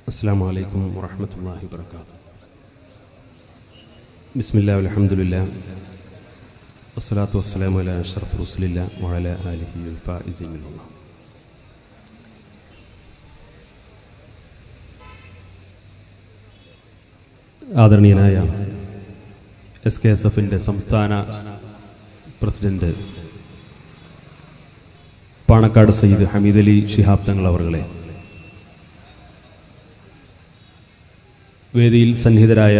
السلام عليكم ورحمة الله وبركاته بسم الله والحمد لله والصلاة والسلام على أشرف رسول الله وعلى آله الفائزين من الله ആദരണീയനായ S K S എഫിൻ്റെ സംസ്ഥാന പ്രസിഡന്റ് പാണക്കാട് സയ്യിദ് ഹമീദ് അലി ഷിഹാബ് തങ്ങൾ അവർകളെ വേദിയിൽ സന്നിഹിതരായ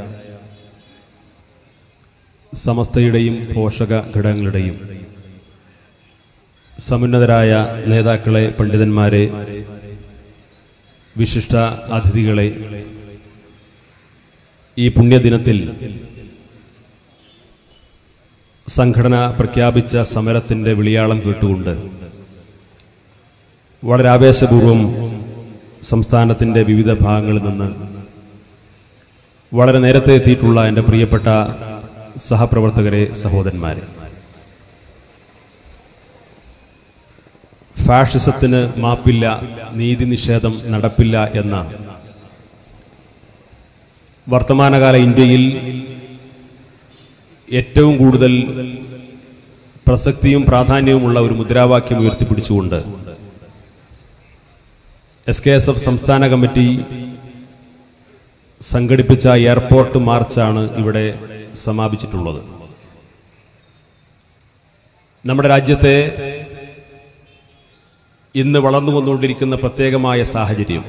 സമസ്തയുടെയും പോഷക ഘടകങ്ങളുടെയും സമുന്നതരായ നേതാക്കളെ പണ്ഡിതന്മാരെ വിശിഷ്ട അതിഥികളെ ഈ പുണ്യദിനത്തിൽ സംഘടന പ്രഖ്യാപിച്ച സമരത്തിൻ്റെ വിളിയാളം കേട്ടുകൊണ്ട് വളരെ ആവേശപൂർവം സംസ്ഥാനത്തിൻ്റെ വിവിധ ഭാഗങ്ങളിൽ നിന്ന് വളരെ നേരത്തെ എത്തിയിട്ടുള്ള എൻ്റെ പ്രിയപ്പെട്ട സഹപ്രവർത്തകരെ സഹോദരന്മാരെ ഫാഷിസത്തിന് മാപ്പില്ല നീതി നിഷേധം നടപ്പില്ല എന്ന വർത്തമാനകാല ഇന്ത്യയിൽ ഏറ്റവും കൂടുതൽ പ്രസക്തിയും പ്രാധാന്യവുമുള്ള ഒരു മുദ്രാവാക്യം ഉയർത്തിപ്പിടിച്ചുകൊണ്ട് എസ് കെ എസ് എഫ് സംസ്ഥാന കമ്മിറ്റി സംഘടിപ്പിച്ച എയർപോർട്ട് മാർച്ചാണ് ഇവിടെ സമാപിച്ചിട്ടുള്ളത് നമ്മുടെ രാജ്യത്തെ ഇന്ന് വളർന്നു വന്നുകൊണ്ടിരിക്കുന്ന പ്രത്യേകമായ സാഹചര്യം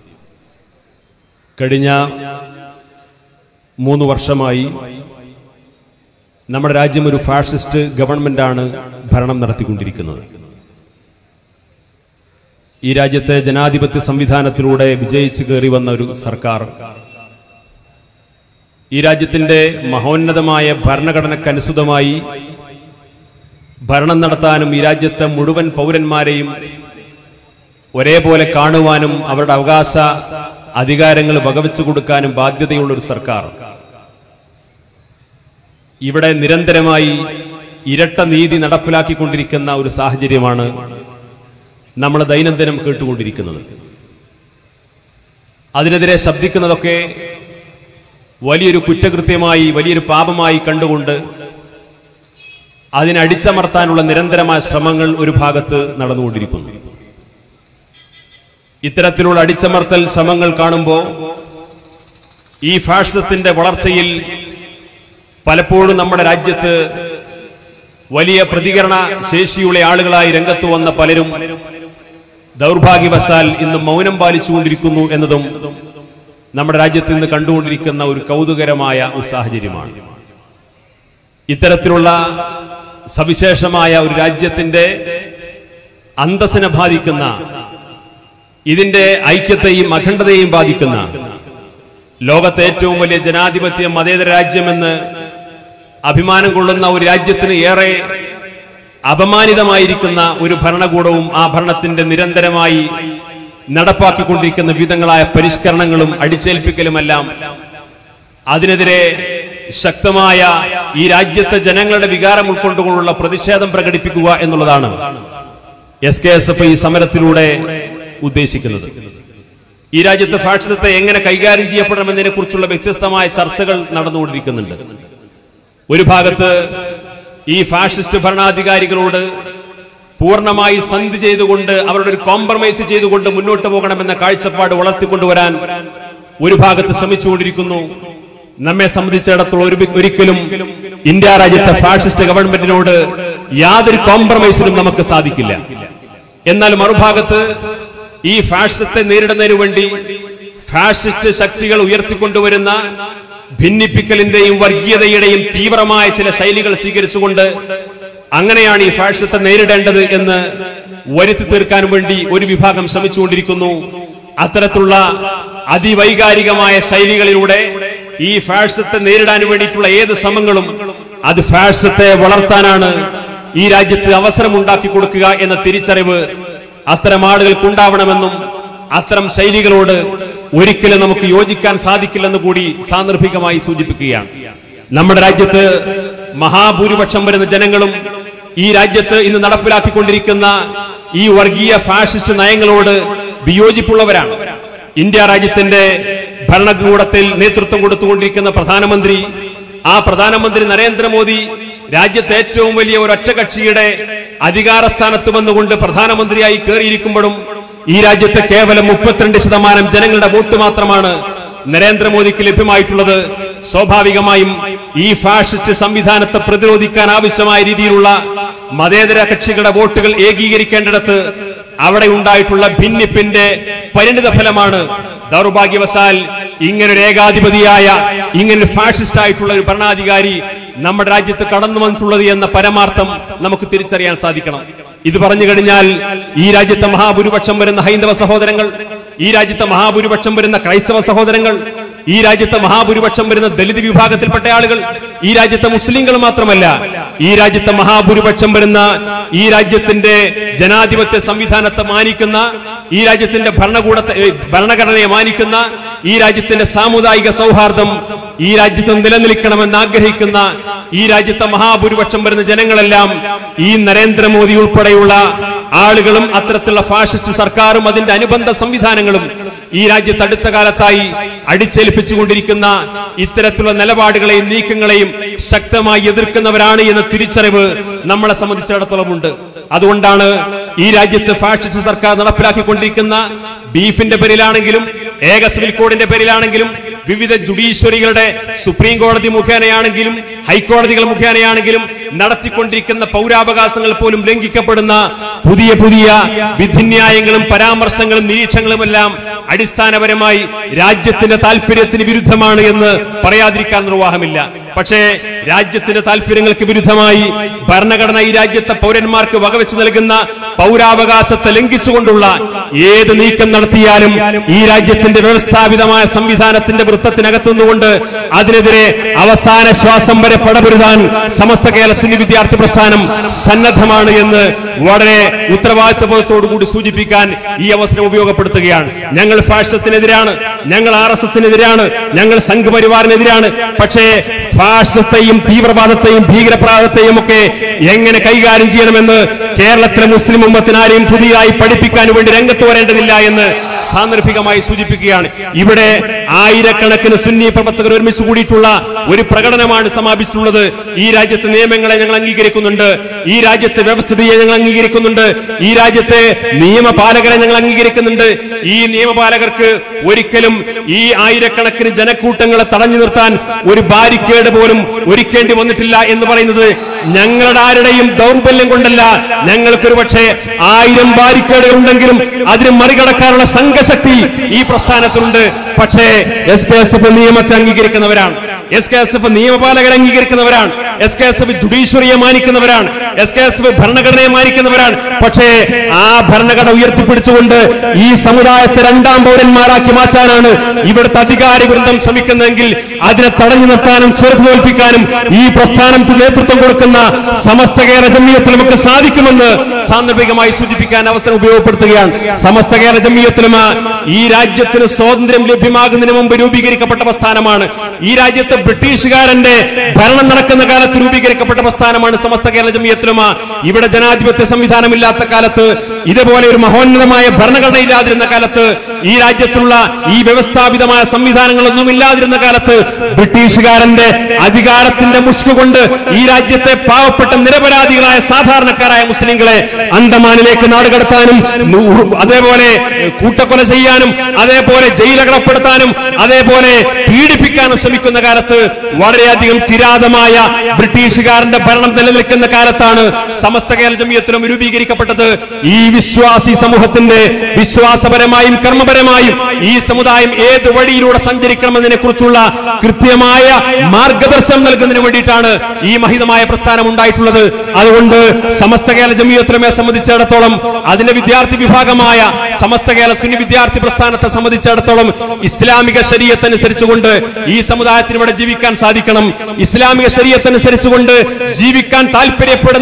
കഴിഞ്ഞ മൂന്ന് വർഷമായി നമ്മുടെ രാജ്യം ഒരു ഫാഷിസ്റ്റ് ഗവൺമെന്റാണ് ഭരണം നടത്തിക്കൊണ്ടിരിക്കുന്നത് ഈ രാജ്യത്തെ ജനാധിപത്യ സംവിധാനത്തിലൂടെ വിജയിച്ചു കയറി വന്ന ഒരു സർക്കാർ ഈ രാജ്യത്തിന്റെ മഹോന്നതമായ ഭരണഘടനക്കനുസൃതമായി ഭരണം നടത്താനും ഈ രാജ്യത്തെ മുഴുവൻ പൗരന്മാരെയും ഒരേപോലെ കാണുവാനും അവരുടെ അവകാശ അധികാരങ്ങൾ വകവെച്ചു കൊടുക്കാനും ബാധ്യതയുള്ള ഒരു സർക്കാർ ഇവിടെ നിരന്തരമായി ഇരട്ട നീതി നടപ്പിലാക്കിക്കൊണ്ടിരിക്കുന്ന ഒരു സാഹചര്യമാണ് നമ്മൾ ദൈനംദിനം കേട്ടുകൊണ്ടിരിക്കുന്നത് അതിനെതിരെ ശബ്ദിക്കുന്നതൊക്കെ വലിയൊരു കുറ്റകൃത്യമായി വലിയൊരു പാപമായി കണ്ടുകൊണ്ട് അതിനെ അടിച്ചമർത്താനുള്ള നിരന്തരമായ ശ്രമങ്ങൾ ഒരു ഭാഗത്ത് നടന്നുകൊണ്ടിരിക്കുന്നു ഇത്തരത്തിലുള്ള അടിച്ചമർത്തൽ ശ്രമങ്ങൾ കാണുമ്പോൾ ഈ ഫാഷിസത്തിന്റെ വളർച്ചയിൽ പലപ്പോഴും നമ്മുടെ രാജ്യത്ത് വലിയ പ്രതികരണ ശേഷിയുള്ള ആളുകളായി രംഗത്ത് വന്ന പലരും ദൗർഭാഗ്യവശാൽ ഇന്ന് മൗനം പാലിച്ചുകൊണ്ടിരിക്കുന്നു എന്നതും നമ്മുടെ രാജ്യത്ത് ഇന്ന് കണ്ടുകൊണ്ടിരിക്കുന്ന ഒരു കൗതുകരമായ ഒരു സാഹചര്യമാണ് ഇത്തരത്തിലുള്ള സവിശേഷമായ ഒരു രാജ്യത്തിന്റെ അന്തസ്സിനെ ബാധിക്കുന്ന ഇതിന്റെ ഐക്യത്തെയും അഖണ്ഡതയെയും ബാധിക്കുന്ന ലോകത്തെ ഏറ്റവും വലിയ ജനാധിപത്യ മതേതര രാജ്യമെന്ന് അഭിമാനം കൊള്ളുന്ന ഒരു രാജ്യത്തിന് ഏറെ അപമാനിതമായിരിക്കുന്ന ഒരു ഭരണകൂടവും ആ ഭരണത്തിന്റെ നിരന്തരമായി നടപ്പാക്കിക്കൊണ്ടിരിക്കുന്ന വിധങ്ങളായ പരിഷ്കരണങ്ങളും അടിച്ചേൽപ്പിക്കലുമെല്ലാം അതിനെതിരെ ശക്തമായ ഈ രാജ്യത്തെ ജനങ്ങളുടെ വികാരം ഉൾക്കൊണ്ടുകൊണ്ടുള്ള പ്രതിഷേധം പ്രകടിപ്പിക്കുക എന്നുള്ളതാണ് എസ് കെ എസ് എഫ് ഈ സമരത്തിലൂടെ ഉദ്ദേശിക്കുന്നത് ഈ രാജ്യത്തെ ഫാഷിസത്തെ എങ്ങനെ കൈകാര്യം ചെയ്യപ്പെടണമെന്നതിനെ കുറിച്ചുള്ള വ്യത്യസ്തമായ ചർച്ചകൾ നടന്നുകൊണ്ടിരിക്കുന്നുണ്ട് ഒരു ഭാഗത്ത് ഈ ഫാഷിസ്റ്റ് ഭരണാധികാരികളോട് പൂർണ്ണമായി സന്ധി ചെയ്തുകൊണ്ട് അവരുടെ ഒരു കോംപ്രമൈസ് ചെയ്തുകൊണ്ട് മുന്നോട്ട് പോകണമെന്ന കാഴ്ചപ്പാട് വളർത്തിക്കൊണ്ടുവരാൻ ഒരു ഭാഗത്ത് ശ്രമിച്ചുകൊണ്ടിരിക്കുന്നു നമ്മെ സംബന്ധിച്ചിടത്തോളം ഒരു ഒരിക്കലും ഇന്ത്യ രാജ്യത്തെ ഫാഷിസ്റ്റ് ഗവൺമെന്റിനോട് യാതൊരു കോംപ്രമൈസിനും നമുക്ക് സാധിക്കില്ല എന്നാൽ മറുഭാഗത്ത് ഈ ഫാഷിസത്തെ നേരിടുന്നതിനു വേണ്ടി ഫാഷിസ്റ്റ് ശക്തികൾ ഉയർത്തിക്കൊണ്ടുവരുന്ന ഭിന്നിപ്പിക്കലിന്റെയും വർഗീയതയുടെയും തീവ്രമായ ചില ശൈലികൾ സ്വീകരിച്ചുകൊണ്ട് അങ്ങനെയാണ് ഈ ഫാഷിസത്തെ നേരിടേണ്ടത് എന്ന് വരുത്തി തീർക്കാൻ വേണ്ടി ഒരു വിഭാഗം ശ്രമിച്ചുകൊണ്ടിരിക്കുന്നു അത്തരത്തിലുള്ള അതിവൈകാരികമായ ശൈലികളിലൂടെ ഈ ഫാഷിസത്തെ നേരിടാൻ വേണ്ടിയിട്ടുള്ള ഏത് ശ്രമങ്ങളും അത് ഫാഷിസത്തെ വളർത്താനാണ് ഈ രാജ്യത്ത് അവസരം ഉണ്ടാക്കി കൊടുക്കുക എന്ന തിരിച്ചറിവ് അത്തരം ആളുകൾക്ക് ഉണ്ടാവണമെന്നും അത്തരം ശൈലികളോട് ഒരിക്കലും നമുക്ക് യോജിക്കാൻ സാധിക്കില്ലെന്ന് കൂടി സാന്ദർഭികമായി സൂചിപ്പിക്കുകയാണ് നമ്മുടെ രാജ്യത്ത് മഹാഭൂരിപക്ഷം വരുന്ന ജനങ്ങളും ഈ രാജ്യത്ത് ഇന്ന് നടപ്പിലാക്കിക്കൊണ്ടിരിക്കുന്ന ഈ വർഗീയ ഫാഷിസ്റ്റ് നയങ്ങളോട് വിയോജിപ്പുള്ളവരാണ് ഇന്ത്യ രാജ്യത്തിന്റെ ഭരണകൂടത്തിൽ നേതൃത്വം കൊടുത്തുകൊണ്ടിരിക്കുന്ന പ്രധാനമന്ത്രി ആ പ്രധാനമന്ത്രി നരേന്ദ്രമോദി രാജ്യത്തെ ഏറ്റവും വലിയ ഒരു ഒറ്റകക്ഷിയുടെ അധികാര സ്ഥാനത്ത് വന്നുകൊണ്ട് പ്രധാനമന്ത്രിയായി കയറിയിരിക്കുമ്പോഴും ഈ രാജ്യത്തെ കേവലം മുപ്പത്തിരണ്ട് ശതമാനം ജനങ്ങളുടെ വോട്ട് മാത്രമാണ് നരേന്ദ്രമോദിക്ക് ലഭ്യമായിട്ടുള്ളത് സ്വാഭാവികമായും ഈ ഫാഷിസ്റ്റ് സംവിധാനത്തെ പ്രതിരോധിക്കാൻ ആവശ്യമായ രീതിയിലുള്ള മതേതര കക്ഷികളുടെ വോട്ടുകൾ ഏകീകരിക്കേണ്ടിടത്ത് അവിടെ ഉണ്ടായിട്ടുള്ള ഭിന്നിപ്പിന്റെ പരിണിത ഫലമാണ് ദൗർഭാഗ്യവശാൽ ഇങ്ങനൊരു ഏകാധിപതിയായ ഇങ്ങനെ ഫാഷിസ്റ്റ് ആയിട്ടുള്ള ഒരു ഭരണാധികാരി നമ്മുടെ രാജ്യത്ത് കടന്നു വന്നിട്ടുള്ളത് എന്ന പരമാർത്ഥം നമുക്ക് തിരിച്ചറിയാൻ സാധിക്കണം ഇത് പറഞ്ഞു കഴിഞ്ഞാൽ ഈ രാജ്യത്തെ മഹാഭൂരിപക്ഷം വരുന്ന ഹൈന്ദവ സഹോദരങ്ങൾ ഈ രാജ്യത്തെ മഹാഭൂരിപക്ഷം വരുന്ന ക്രൈസ്തവ സഹോദരങ്ങൾ ഈ രാജ്യത്തെ മഹാഭൂരിപക്ഷം വരുന്ന ദലിത് വിഭാഗത്തിൽപ്പെട്ട ആളുകൾ ഈ രാജ്യത്തെ മുസ്ലിങ്ങൾ മാത്രമല്ല ഈ രാജ്യത്തെ മഹാഭൂരിപക്ഷം വരുന്ന ഈ രാജ്യത്തിന്റെ ജനാധിപത്യ സംവിധാനത്തെ മാനിക്കുന്ന ഈ രാജ്യത്തിന്റെ ഭരണകൂടത്തെ ഏ, ഭരണഘടനയെ മാനിക്കുന്ന ഈ രാജ്യത്തിന്റെ സാമുദായിക സൗഹാർദ്ദം ഈ രാജ്യത്ത് നിലനിൽക്കണമെന്ന് ആഗ്രഹിക്കുന്ന ഈ രാജ്യത്തെ മഹാഭൂരിപക്ഷം വരുന്ന ജനങ്ങളെല്ലാം ഈ നരേന്ദ്രമോദി ഉൾപ്പെടെയുള്ള ആളുകളും അത്തരത്തിലുള്ള ഫാഷിസ്റ്റ് സർക്കാരും അതിന്റെ അനുബന്ധ സംവിധാനങ്ങളും ഈ രാജ്യത്ത് അടുത്ത കാലത്തായി അടിച്ചേൽപ്പിച്ചുകൊണ്ടിരിക്കുന്ന ഇത്തരത്തിലുള്ള നിലപാടുകളെയും നീക്കങ്ങളെയും ശക്തമായി എതിർക്കുന്നവരാണ് എന്ന തിരിച്ചറിവ് നമ്മളെ സംബന്ധിച്ചിടത്തോളം ഉണ്ട് അതുകൊണ്ടാണ് ഈ രാജ്യത്ത് ഫാഷിസ്റ്റ് സർക്കാർ നടപ്പിലാക്കിക്കൊണ്ടിരിക്കുന്ന ബീഫിന്റെ പേരിലാണെങ്കിലും ഏക സിവിൽ കോഡിന്റെ പേരിലാണെങ്കിലും വിവിധ ജുഡീഷ്യറികളുടെ സുപ്രീം കോടതി മുഖേനയാണെങ്കിലും ഹൈക്കോടതികൾ മുഖേനയാണെങ്കിലും നടത്തിക്കൊണ്ടിരിക്കുന്ന പൗരാവകാശങ്ങൾ പോലും ലംഘിക്കപ്പെടുന്ന പുതിയ പുതിയ വിധിന്യായങ്ങളും പരാമർശങ്ങളും നിരീക്ഷണങ്ങളുമെല്ലാം അടിസ്ഥാനപരമായി രാജ്യത്തിന്റെ താല്പര്യത്തിന് വിരുദ്ധമാണ് എന്ന് പറയാതിരിക്കാൻ നിർവാഹമില്ല പക്ഷേ രാജ്യത്തിന്റെ താല്പര്യങ്ങൾക്ക് വിരുദ്ധമായി ഭരണഘടന ഈ രാജ്യത്തെ പൗരന്മാർക്ക് വകവെച്ച് നൽകുന്ന പൗരാവകാശത്തെ ലംഘിച്ചുകൊണ്ടുള്ള ഏത് നീക്കം നടത്തിയാലും ഈ രാജ്യത്തിന്റെ വ്യവസ്ഥാപിതമായ സംവിധാനത്തിന്റെ വൃത്തത്തിനകത്തുനിന്നുകൊണ്ട് അതിനെതിരെ അവസാന ശ്വാസം വരെ പടപൊരുതാൻ സമസ്ത കേരള സുന്നി വിദ്യാർത്ഥി പ്രസ്ഥാനം സന്നദ്ധമാണ് എന്ന് വളരെ ഉത്തരവാദിത്വബോധത്തോടുകൂടി സൂചിപ്പിക്കാൻ ഈ അവസരം ഉപയോഗപ്പെടുത്തുകയാണ് ഞങ്ങൾ ഫാഷിസത്തിനെതിരാണ് ഞങ്ങൾ ആർ എസ് എസിനെതിരാണ് ഞങ്ങൾ സംഘപരിവാറിനെതിരാണ് പക്ഷേ ഫാഷിസത്തെയും തീവ്രവാദത്തെയും ഭീകരപ്രാദത്തെയും ഒക്കെ എങ്ങനെ കൈകാര്യം ചെയ്യണമെന്ന് കേരളത്തിലെ മുസ്ലിം ഉമ്മത്തിനാരെയും പുതിയതായി പഠിപ്പിക്കാൻ വേണ്ടി രംഗത്ത് വരേണ്ടതില്ല എന്ന് സാന്ദർഭികമായി സൂചിപ്പിക്കുകയാണ് ഇവിടെ ആയിരക്കണക്കിന് സുന്നി പ്രവർത്തകർ ഒരുമിച്ച് കൂടിയിട്ടുള്ള ഒരു പ്രകടനമാണ് സമാപിച്ചിട്ടുള്ളത് ഈ രാജ്യത്തെ നിയമങ്ങളെ ഞങ്ങൾ അംഗീകരിക്കുന്നുണ്ട് ഈ രാജ്യത്തെ വ്യവസ്ഥിതിയെ ഞങ്ങൾ അംഗീകരിക്കുന്നുണ്ട് ഈ രാജ്യത്തെ നിയമപാലകരെ ഞങ്ങൾ അംഗീകരിക്കുന്നുണ്ട് ഈ നിയമപാലകർക്ക് ഒരിക്കലും ഈ ആയിരക്കണക്കിന് ജനക്കൂട്ടങ്ങളെ തടഞ്ഞു നിർത്താൻ ഒരു ബാരിക്കേഡ് പോലും ഒരുക്കേണ്ടി വന്നിട്ടില്ല എന്ന് പറയുന്നത് ഞങ്ങളുടെ ആരുടെയും ദൗർബല്യം കൊണ്ടല്ല ഞങ്ങൾക്കൊരു പക്ഷേ ആയിരം ബാരിക്കേഡുകൾ ഉണ്ടെങ്കിലും അതിന് മറികടക്കാനുള്ള സംഘശക്തി ഈ പ്രസ്ഥാനത്തിലുണ്ട് പക്ഷേ എസ് കെ എസ് എഫ് നിയമത്തെ അംഗീകരിക്കുന്നവരാണ് എസ് കെ എസ് എഫ് നിയമപാലകരെ അംഗീകരിക്കുന്നവരാണ് എസ് കെ എസ് എഫ് ജുഡീഷ്യറിയെ മാനിക്കുന്നവരാണ് എസ് കെ എസ് എഫ് ഭരണഘടനയെ മാനിക്കുന്നവരാണ് പക്ഷേ ആ ഭരണഘടന ഉയർത്തിപ്പിടിച്ചുകൊണ്ട് ഈ സമുദായത്തെ രണ്ടാം പൗരന്മാരാക്കി മാറ്റാനാണ് ഇവിടുത്തെ അധികാരി വൃന്ദം ശ്രമിക്കുന്നതെങ്കിൽ അതിനെ തടഞ്ഞു നിർത്താനും ചെറുത്തു തോൽപ്പിക്കാനും ഈ പ്രസ്ഥാനത്തിന് നേതൃത്വം കൊടുക്കുന്ന സമസ്ത കേരള ജമീയത്തിൽ നമുക്ക് സാധിക്കുമെന്ന് സാന്ദർഭികമായി സൂചിപ്പിക്കാൻ അവസരം ഉപയോഗപ്പെടുത്തുകയാണ് സമസ്ത കേരള ജമീയത്തിലും ഈ രാജ്യത്തിന് സ്വാതന്ത്ര്യം ലഭ്യമാകുന്നതിന് മുമ്പ് രൂപീകരിക്കപ്പെട്ട പ്രസ്ഥാനമാണ് ഈ രാജ്യത്ത് ബ്രിട്ടീഷുകാരന്റെ ഭരണം നടക്കുന്ന കാലത്ത് രൂപീകരിക്കപ്പെട്ട പ്രസ്ഥാനമാണ് സമസ്ത കേരള ജമീയത്തിലുമ ഇവിടെ ജനാധിപത്യ സംവിധാനമില്ലാത്ത കാലത്ത് ഇതുപോലെ ഒരു മഹോന്നതമായ ഭരണഘടന ഇല്ലാതിരുന്ന കാലത്ത് ഈ രാജ്യത്തുള്ള ഈ വ്യവസ്ഥാപിതമായ സംവിധാനങ്ങളൊന്നും ഇല്ലാതിരുന്ന കാലത്ത് ബ്രിട്ടീഷുകാരന്റെ അധികാരത്തിന്റെ മുഷ്ക് കൊണ്ട് ഈ രാജ്യത്തെ പാവപ്പെട്ട നിരപരാധികളായ സാധാരണക്കാരായ മുസ്ലിങ്ങളെ അന്തമാനിലേക്ക് നാടുകടത്താനും നൂ- അതേപോലെ കൂട്ടക്കൊല ചെയ്യാനും അതേപോലെ ജയിലകടപ്പെടുത്താനും അതേപോലെ പീഡിപ്പിക്കാനും ശ്രമിക്കുന്ന കാലത്ത് വളരെയധികം കിരാതമായ ബ്രിട്ടീഷുകാരന്റെ ഭരണം നിലനിൽക്കുന്ന കാലത്താണ് സമസ്ത കേരള ജമീയത്തിലും രൂപീകരിക്കപ്പെട്ടത് ഈ വിശ്വാസി സമൂഹത്തിന്റെ വിശ്വാസപരമായും കർമ്മപരമായും ഈ സമുദായം ഏത് വഴിയിലൂടെ സഞ്ചരിക്കണമെന്നതിനെ കുറിച്ചുള്ള കൃത്യമായ മാർഗദർശനം നൽകുന്നതിന് വേണ്ടിയിട്ടാണ് ഈ മഹിതമായ പ്രസ്ഥാനം ഉണ്ടായിട്ടുള്ളത് അതുകൊണ്ട് സമസ്ത കേരള ജമീയത്തിലുമെ സംബന്ധിച്ചിടത്തോളം അതിന്റെ വിദ്യാർത്ഥി വിഭാഗമായ സമസ്ത കേരള സുന്നി വിദ്യാർത്ഥി പ്രസ്ഥാനത്തെ സംബന്ധിച്ചിടത്തോളം ഇസ്ലാമിക ശരീരത്തനുസരിച്ചുകൊണ്ട് ഈ സമുദായത്തിന് ഇവിടെ ജീവിക്കാൻ സാധിക്കണം ഇസ്ലാമിക ശരീരത്തനുസരിച്ചുകൊണ്ട് ജീവിക്കാൻ താല്പര്യപ്പെടുന്ന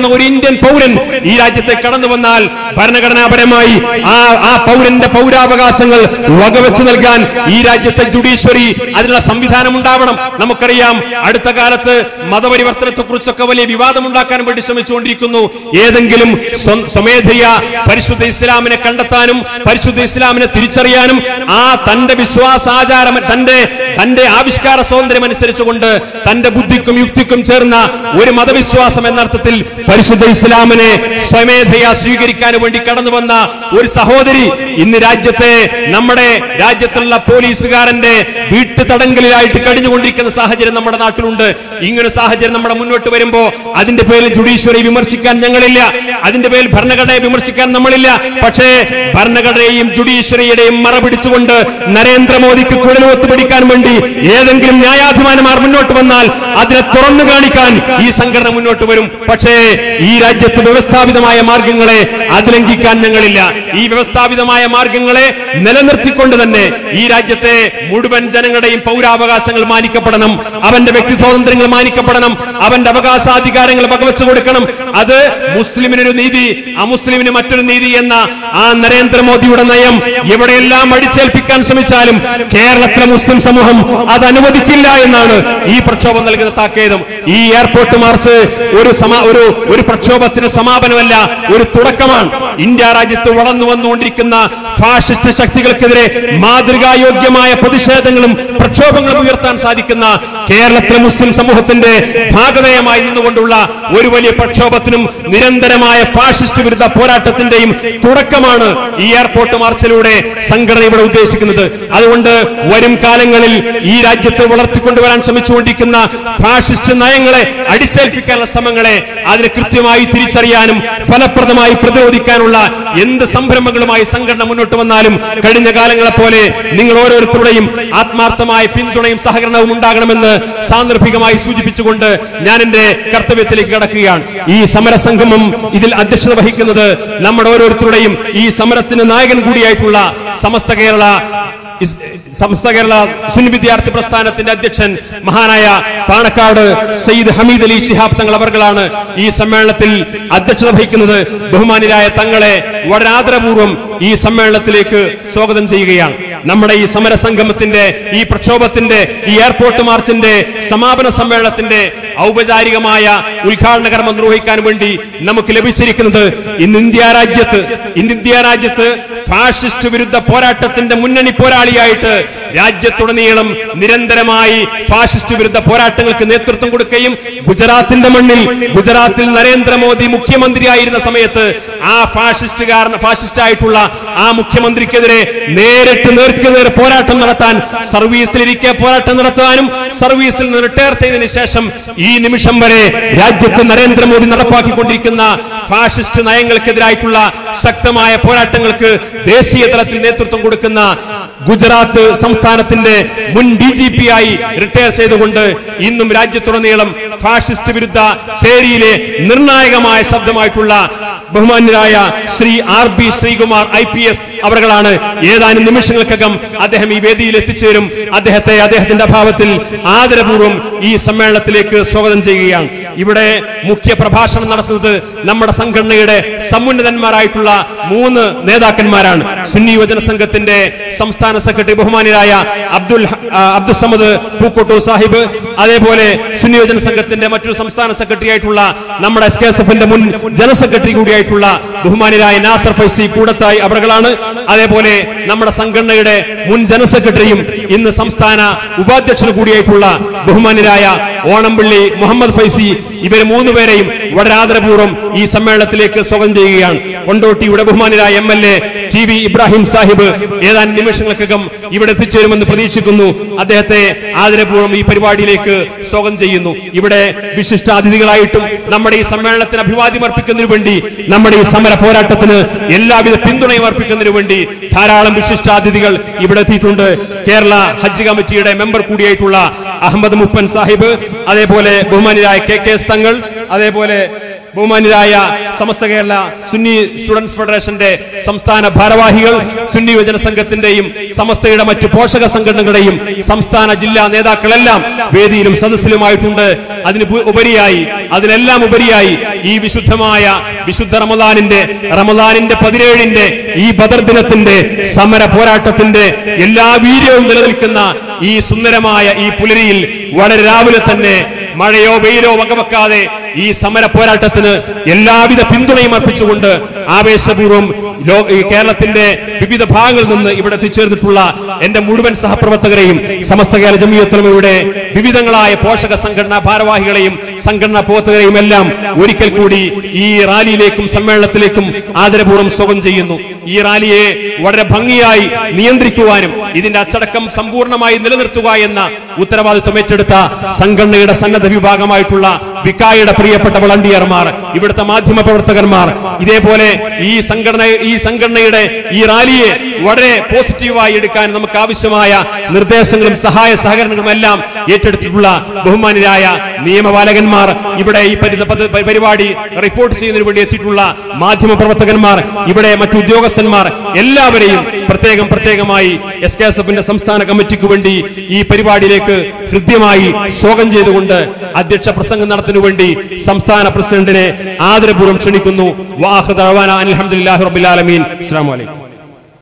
നിൽക്കുന്ന ഒരു ഇന്ത്യൻ പൗരൻ ഈ രാജ്യത്തെ കടന്നു വന്നാൽ ഭരണഘടനാപരമായി ആ ആ പൗരന്റെ പൗരാവകാശങ്ങൾ വകവെച്ച് നൽകാൻ ഈ രാജ്യത്തെ ജുഡീഷ്യറി അതിനുള്ള സംവിധാനം ഉണ്ടാവണം നമുക്കറിയാം അടുത്ത കാലത്ത് മതപരിവർത്തനത്തെ കുറിച്ചൊക്കെ വലിയ വിവാദമുണ്ടാക്കാൻ വേണ്ടി ശ്രമിച്ചുകൊണ്ടിരിക്കുന്നു ഏതെങ്കിലും സ്വ- സ്വമേധയ പരിശുദ്ധ ഇസ്ലാമിനെ കണ്ടെത്താനും പരിശുദ്ധ ഇസ്ലാമിനെ തിരിച്ചറിയാനും ആ തന്റെ വിശ്വാസാചാരം തന്റെ തന്റെ ആവിഷ്കാര സ്വാതന്ത്ര്യം അനുസരിച്ചുകൊണ്ട് തന്റെ ബുദ്ധിക്കും യുക്തിക്കും ചേർന്ന ഒരു മതവിശ്വാസം എന്നർത്ഥത്തിൽ പരിശുദ്ധ ഇസ്ലാമിനെ സ്വമേധയാ സ്വീകരിക്കാൻ വേണ്ടി കടന്നു വന്ന ഒരു സഹോദരി ഇന്ന് രാജ്യത്തെ നമ്മുടെ രാജ്യത്തുള്ള പോലീസുകാരന്റെ വീട്ടുതടങ്കലിലായിട്ട് കഴിഞ്ഞുകൊണ്ടിരിക്കുന്ന സാഹചര്യം നമ്മുടെ നാട്ടിലുണ്ട് ഇങ്ങനെ സാഹചര്യം നമ്മുടെ മുന്നോട്ട് വരുമ്പോ അതിന്റെ പേരിൽ ജുഡീഷ്യറി വിമർശിക്കാൻ ഞങ്ങളില്ല അതിന്റെ പേരിൽ ഭരണഘടനയെ വിമർശിക്കാൻ നമ്മളില്ല പക്ഷേ ഭരണഘടനയെയും ജുഡീഷ്യറിയുടെയും മറ പിടിച്ചുകൊണ്ട് നരേന്ദ്രമോദിക്ക് കുഴലുവത്ത് പിടിക്കാൻ വേണ്ടി ഏതെങ്കിലും ന്യായാധിമാനമാർ മുന്നോട്ട് വന്നാൽ അതിനെ തുറന്നു കാണിക്കാൻ ഈ സംഘടന മുന്നോട്ട് വരും പക്ഷേ ഈ രാജ്യത്ത് വ്യവസ്ഥാപിതമായ മാർഗങ്ങളെ അതിലംഘിക്കാൻ ഞങ്ങളില്ല ഈ വ്യവസ്ഥാപിതമായ മാർഗങ്ങളെ നിലനിർത്തിക്കൊണ്ട് തന്നെ ഈ രാജ്യത്തെ മുഴുവൻ ജനങ്ങളുടെയും പൗരാവകാശങ്ങൾ മാനിക്കപ്പെടണം അവന്റെ വ്യക്തി സ്വാതന്ത്ര്യങ്ങൾ മാനിക്കപ്പെടണം അവന്റെ അവകാശാധികാരങ്ങൾ വകവെച്ചു കൊടുക്കണം അത് മുസ്ലിമിനൊരു നീതി അമുസ്ലിമിന് മറ്റൊരു നീതി എന്ന ആ നരേന്ദ്രമോദിയുടെ നയം എവിടെയെല്ലാം അടിച്ചേൽപ്പിക്കാൻ ശ്രമിച്ചാലും കേരളത്തിലെ മുസ്ലിം സമൂഹം അത് അനുവദിക്കില്ല എന്നാണ് ഈ പ്രക്ഷോഭം നൽകുന്ന താക്കേതം ഈ എയർപോർട്ട് മാർച്ച് ഒരു സമ ഒരു ഒരു പ്രക്ഷോഭത്തിന് സമാപനമല്ല ഒരു തുടക്കമാണ് ഇന്ത്യ രാജ്യത്ത് വളർന്നു വന്നുകൊണ്ടിരിക്കുന്ന ഫാഷിസ്റ്റ് ശക്തികൾക്കെതിരെ മാതൃകായോഗ്യമായ പ്രതിഷേധങ്ങളും പ്രക്ഷോഭങ്ങളും ഉയർത്താൻ സാധിക്കുന്ന കേരളത്തിലെ മുസ്ലിം സമൂഹത്തിന്റെ ഭാഗതയമായി നിന്നുകൊണ്ടുള്ള ഒരു വലിയ പ്രക്ഷോഭത്തിനും നിരന്തരമായ ഫാഷിസ്റ്റ് വിരുദ്ധ പോരാട്ടത്തിന്റെയും തുടക്കമാണ് ഈ എയർപോർട്ട് മാർച്ചിലൂടെ സംഘടന ഇവിടെ ഉദ്ദേശിക്കുന്നത് അതുകൊണ്ട് വരും കാലങ്ങളിൽ ഈ രാജ്യത്ത് വളർത്തിക്കൊണ്ടുവരാൻ ശ്രമിച്ചുകൊണ്ടിരിക്കുന്ന ഫാഷിസ്റ്റ് നയങ്ങളെ അടിച്ചേൽപ്പിക്കാനുള്ള ശ്രമങ്ങളെ അതിനെ കൃത്യമായി തിരിച്ചറിയാനും ഫലപ്രദമായി പ്രതിരോധിക്കാനുള്ള എന്ത് സംരംഭങ്ങളുമായി സംഘടന മുന്നോട്ട് വന്നാലും കഴിഞ്ഞ കാലങ്ങളെ പോലെ നിങ്ങൾ ഓരോരുത്തരുടെയും ആത്മാർത്ഥമായ പിന്തുണയും സഹകരണവും ഉണ്ടാകണമെന്ന് സാന്ദർഭികമായി സൂചിപ്പിച്ചുകൊണ്ട് ഞാൻ എന്റെ കർത്തവ്യത്തിലേക്ക് കടക്കുകയാണ് ഈ സമരസംഗമം ഇതിൽ അധ്യക്ഷത വഹിക്കുന്നത് നമ്മുടെ ഓരോരുത്തരുടെയും ഈ സമരത്തിന് നായകൻ കൂടിയായിട്ടുള്ള സമസ്ത കേരള ഇസ്- സമസ്ത കേരള സുന്നി വിദ്യാർത്ഥി പ്രസ്ഥാനത്തിന്റെ അധ്യക്ഷൻ മഹാനായ പാണക്കാട് സയ്യിദ് ഹമീദ് അലി ശിഹാബ് തങ്ങൾ അവർകളാണ് ഈ സമ്മേളനത്തിൽ അധ്യക്ഷത വഹിക്കുന്നത് ബഹുമാനിരായ തങ്ങളെ വളരെ ആദരപൂർവ്വം ഈ സമ്മേളനത്തിലേക്ക് സ്വാഗതം ചെയ്യുകയാണ് നമ്മുടെ ഈ സമര സംഗമത്തിന്റെ ഈ പ്രക്ഷോഭത്തിന്റെ ഈ എയർപോർട്ട് മാർച്ചിന്റെ സമാപന സമ്മേളനത്തിന്റെ ഔപചാരികമായ ഉദ്ഘാടന കർമ്മം നിർവഹിക്കാൻ വേണ്ടി നമുക്ക് ലഭിച്ചിരിക്കുന്നത് ഇന്ന് ഇന്ത്യ രാജ്യത്ത് ഇന്ന് ഇന്ത്യ രാജ്യത്ത് ഫാഷിസ്റ്റ് വിരുദ്ധ പോരാട്ടത്തിന്റെ മുന്നണി പോരാളിയായിട്ട് രാജ്യത്തുടനീളം നിരന്തരമായി ഫാഷിസ്റ്റ് വിരുദ്ധ പോരാട്ടങ്ങൾക്ക് നേതൃത്വം കൊടുക്കുകയും ഗുജറാത്തിന്റെ മണ്ണിൽ ഗുജറാത്തിൽ നരേന്ദ്രമോദി മുഖ്യമന്ത്രിയായിരുന്ന സമയത്ത് ആ ഫാഷിസ്റ്റുകാരൻ ഫാഷിസ്റ്റ് ആയിട്ടുള്ള ആ മുഖ്യമന്ത്രിക്കെതിരെ നേരിട്ട് നേർക്കുനേർ പോരാട്ടം നടത്താൻ സർവീസിലിരിക്കെ പോരാട്ടം നടത്താനും സർവീസിൽ നിന്ന് റിട്ടയർ ചെയ്തതിനു ശേഷം ഈ നിമിഷം വരെ രാജ്യത്ത് നരേന്ദ്രമോദി നടപ്പാക്കിക്കൊണ്ടിരിക്കുന്ന ഫാഷിസ്റ്റ് നയങ്ങൾക്കെതിരായിട്ടുള്ള ശക്തമായ പോരാട്ടങ്ങൾക്ക് ദേശീയ തലത്തിൽ നേതൃത്വം കൊടുക്കുന്ന ഗുജറാത്ത് സംസ്ഥാനത്തിന്റെ മുൻ ഡി ജി പി ആയി റിട്ടയർ ചെയ്തുകൊണ്ട് ഇന്നും രാജ്യത്തുടനീളം ഫാഷിസ്റ്റ് വിരുദ്ധ ചേരിയിലെ നിർണായകമായ ശബ്ദമായിട്ടുള്ള ബഹുമാന്യരായ Shri R B Sreekumar I P S അവர்களാണ് ഏതാനും നിമിഷങ്ങൾക്കകം അദ്ദേഹം ഈ വേദിയിൽ എത്തിച്ചേരും അദ്ദേഹത്തെ അദ്ദേഹത്തിന്റെ അഭാവത്തിൽ ആദരപൂർവ്വം ഈ സമ്മേളനത്തിലേക്ക് സ്വാഗതം ചെയ്യുകയാണ് ഇവിടെ മുഖ്യ പ്രഭാഷണം നടത്തുന്നത് നമ്മുടെ സംഘടനയുടെ സമുന്നതന്മാരായിട്ടുള്ള മൂന്ന് നേതാക്കന്മാരാണ് സുന്നി യുവജന സംഘത്തിന്റെ സംസ്ഥാന സെക്രട്ടറി ബഹുമാനിയായ അബ്ദുൽ ഹ- ആ, അബ്ദുൽ സമദ് പൂക്കോട്ടൂർ സാഹിബ് അതേപോലെ സുന്നി യുവജന സംഘത്തിന്റെ മറ്റൊരു സംസ്ഥാന സെക്രട്ടറി ആയിട്ടുള്ള നമ്മുടെ എസ് കെ എസ് എഫിന്റെ മുൻ ജനറൽ സെക്രട്ടറി കൂടിയായിട്ടുള്ള ബഹുമാനിയായ നാസർ ഫൈസി കൂടത്തായി അവர்களാണ് അതേപോലെ നമ്മുടെ സംഘടനയുടെ മുൻ ജനറൽ സെക്രട്ടറിയും ഇന്ന് സംസ്ഥാന ഉപാധ്യക്ഷന് കൂടിയായിട്ടുള്ള ബഹുമാനിയായ ഓണംപള്ളി മുഹമ്മദ് ഫൈസി ഇവരെ മൂന്നുപേരെയും വളരെ ആദരപൂർവ്വം ഈ സമ്മേളനത്തിലേക്ക് സ്വാഗതം ചെയ്യുകയാണ് കൊണ്ടോട്ടിയുടെ ബഹുമാനിയായ M L A T V Ibrahim Sahib ഏതാനും നിമിഷങ്ങൾക്കകം ഇവിടെ എത്തിച്ചേരുമെന്ന് പ്രതീക്ഷിക്കുന്നു അദ്ദേഹത്തെ ആദരപൂർവ്വം ഈ പരിപാടിയിലേക്ക് സ്വാഗതം ചെയ്യുന്നു ഇവിടെ വിശിഷ്ട അതിഥികളായിട്ടും നമ്മുടെ ഈ സമ്മേളനത്തിന് അഭിവാദ്യം അർപ്പിക്കുന്നതിനു വേണ്ടി നമ്മുടെ ഈ സമര പോരാട്ടത്തിന് എല്ലാവിധ പിന്തുണയും അർപ്പിക്കുന്നതിനു വേണ്ടി ധാരാളം വിശിഷ്ടാതിഥികൾ ഇവിടെ എത്തിയിട്ടുണ്ട് കേരള ഹജ്ജ് കമ്മിറ്റിയുടെ മെമ്പർ കൂടിയായിട്ടുള്ള അഹമ്മദ് മുപ്പൻ സാഹിബ് അതേപോലെ ബഹുമാനിയായ കെ കെ എസ് തങ്ങൾ അതേപോലെ ബഹുമാന്യരായ സമസ്ത കേരള സുന്നി സ്റ്റുഡൻസ് ഫെഡറേഷന്റെ സംസ്ഥാന ഭാരവാഹികൾ സുന്നി യുവജന സംഘത്തിന്റെയും സമസ്തയുടെ മറ്റു പോഷക സംഘടനകളുടെയും സംസ്ഥാന ജില്ലാ നേതാക്കളെല്ലാം വേദിയിലും സദസ്സിലുമായിട്ടുണ്ട് അതിന് പു- ഉപരിയായി അതിനെല്ലാം ഉപരിയായി ഈ വിശുദ്ധമായ വിശുദ്ധ റമദാനിന്റെ റമദാനിന്റെ പതിനേഴിന്റെ ഈ ബദർ ദിനത്തിന്റെ സമര പോരാട്ടത്തിന്റെ എല്ലാ വീര്യവും നിലനിൽക്കുന്ന ഈ സുന്ദരമായ ഈ പുലരിയിൽ വളരെ രാവിലെ തന്നെ മഴയോ വെയിലോ വകവെക്കാതെ ഈ സമര പോരാട്ടത്തിന് എല്ലാവിധ പിന്തുണയും അർപ്പിച്ചുകൊണ്ട് ആവേശപൂർവ്വം ലോ- ഈ കേരളത്തിന്റെ വിവിധ ഭാഗങ്ങളിൽ നിന്ന് ഇവിടെ എത്തിച്ചേർന്നിട്ടുള്ള എന്റെ മുഴുവൻ സഹപ്രവർത്തകരെയും സമസ്ത കേരള ജമീയത്തുലമയുടെ വിവിധങ്ങളായ പോഷക സംഘടനാ ഭാരവാഹികളെയും സംഘടനാ പ്രവർത്തകരെയും എല്ലാം ഒരിക്കൽ കൂടി ഈ റാലിയിലേക്കും സമ്മേളനത്തിലേക്കും ആദരപൂർവ്വം സ്വാഗതം ചെയ്യുന്നു ഈ റാലിയെ വളരെ ഭംഗിയായി നിയന്ത്രിക്കുവാനും ഇതിന്റെ അച്ചടക്കം സമ്പൂർണ്ണമായി നിലനിർത്തുക എന്ന ഉത്തരവാദിത്വം ഏറ്റെടുത്ത സംഘടനയുടെ സന്നദ്ധ വിഭാഗമായിട്ടുള്ള വിക്കായുടെ പ്രിയപ്പെട്ട വളണ്ടിയർമാർ ഇവിടുത്തെ മാധ്യമ പ്രവർത്തകന്മാർ ഇതേപോലെ ഈ സംഘടന ഈ സംഘടനയുടെ ഈ റാലിയെ വളരെ പോസിറ്റീവായി എടുക്കാൻ നമുക്ക് ആവശ്യമായ നിർദ്ദേശങ്ങളും സഹായ സഹകരണങ്ങളും എല്ലാം ഏറ്റെടുത്തിട്ടുള്ള ബഹുമാനരായ നിയമപാലകന്മാർ ഇവിടെ ഈ പരി- പരി- പരിപാടി റിപ്പോർട്ട് ചെയ്യുന്നതിന് വേണ്ടി എത്തിയിട്ടുള്ള മാധ്യമ പ്രവർത്തകന്മാർ ഇവിടെ മറ്റു ഉദ്യോഗസ്ഥന്മാർ എല്ലാവരെയും പ്രത്യേകം പ്രത്യേകമായി എസ് കെ എസ് എഫിന്റെ സംസ്ഥാന കമ്മിറ്റിക്ക് വേണ്ടി ഈ പരിപാടിയിലേക്ക് ഹൃദ്യമായി സ്വാഗതം ചെയ്തുകൊണ്ട് അധ്യക്ഷ പ്രസംഗം നടത്തിനു വേണ്ടി സംസ്ഥാന പ്രസിഡന്റിനെ ആദരപൂർവ്വം ക്ഷണിക്കുന്നു വാഹ് അലഹമുല്ലാ റബിൻ അസ്സാം വലൈക്കും